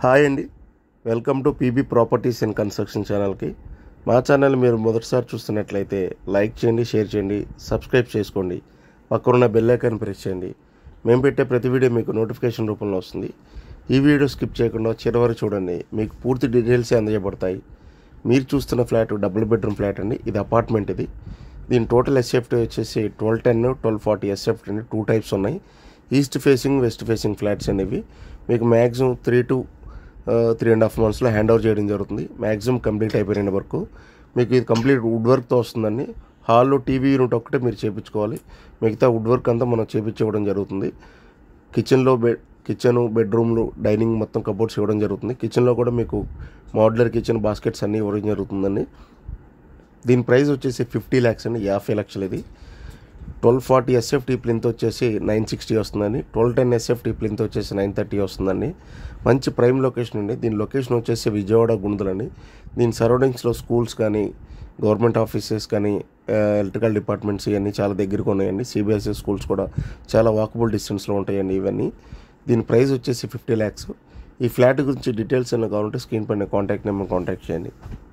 hi అండి welcome to PB properties and construction ఛానల్కి మా ఛానల్ మీరు మొదటిసారి చూస్తున్నట్లయితే లైక్ చేయండి షేర్ చేయండి సబ్స్క్రైబ్ చేసుకోండి పక్కనున్న బెల్ ఐకాన్ ప్రెస్ చేయండి మేము పెట్టే ప్రతి వీడియో మీకు నోటిఫికేషన్ రూపంలో వస్తుంది ఈ వీడియో స్కిప్ చేయకుండా చివరి చూడండి మీకు పూర్తి డీటెయిల్స్ అందజేయబడతాయి మీరు చూస్తున్న ఫ్లాట్ డబుల్ బెడ్రూమ్ ఫ్లాట్ అండి ఇది అపార్ట్మెంట్ ఇది దీని టోటల్ ఎస్ఎఫ్టీ వచ్చేసి twelve ten twelve forty SFT అండి టూ టైప్స్ ఉన్నాయి east facing west facing flats అనేవి మీకు maximum three to three and half మంత్స్లో హ్యాండ్ ఓవర్ చేయడం జరుగుతుంది మ్యాక్సిమం కంప్లీట్ అయిపోయిన వరకు మీకు ఇది కంప్లీట్ వుడ్ వర్క్తో వస్తుందండి హాల్లో టీవీ యూనిట్ ఒక్కటే మీరు చేయించుకోవాలి మిగతా వుడ్ వర్క్ అంతా మనం చేయించుకోవడం జరుగుతుంది కిచెన్లో బెడ్ కిచెన్ బెడ్రూమ్లు డైనింగ్ మొత్తం కబోర్డ్స్ ఇవ్వడం జరుగుతుంది కిచెన్లో కూడా మీకు మోడ్యులర్ కిచెన్ బాస్కెట్స్ అన్నీ ఇవ్వడం జరుగుతుందండి దీని ప్రైస్ వచ్చేసి ఫిఫ్టీ ల్యాక్స్ అండి యాభై లక్షలు ఇది ట్వెల్వ్ ఫార్టీ ఎస్ఎఫ్టీ ప్లింత్ వచ్చేసి నైన్ సిక్స్టీ వస్తుందండి ట్వెల్వ్ టెన్ ఎస్ఎఫ్టీ ప్లింత్ వచ్చేసి నైన్ థర్టీ వస్తుందండి మంచి ప్రైమ్ లొకేషన్ అండి దీని లొకేషన్ వచ్చేసి విజయవాడ గుండులండి దీని సరౌండింగ్స్లో స్కూల్స్ కానీ గవర్నమెంట్ ఆఫీసెస్ కానీ ఎలక్ట్రికల్ డిపార్ట్మెంట్స్ ఇవన్నీ చాలా దగ్గరకు ఉన్నాయండి సిబిఎస్ఈ స్కూల్స్ కూడా చాలా వాకబుల్ డిస్టెన్స్లో ఉంటాయండి ఇవన్నీ దీని ప్రైస్ వచ్చేసి ఫిఫ్టీ ల్యాక్స్ ఈ ఫ్లాట్ గురించి డీటెయిల్స్ ఏమైనా కావాలంటే స్క్రీన్ పైన కాంటాక్ట్ నెంబర్ కాంటాక్ట్ చేయండి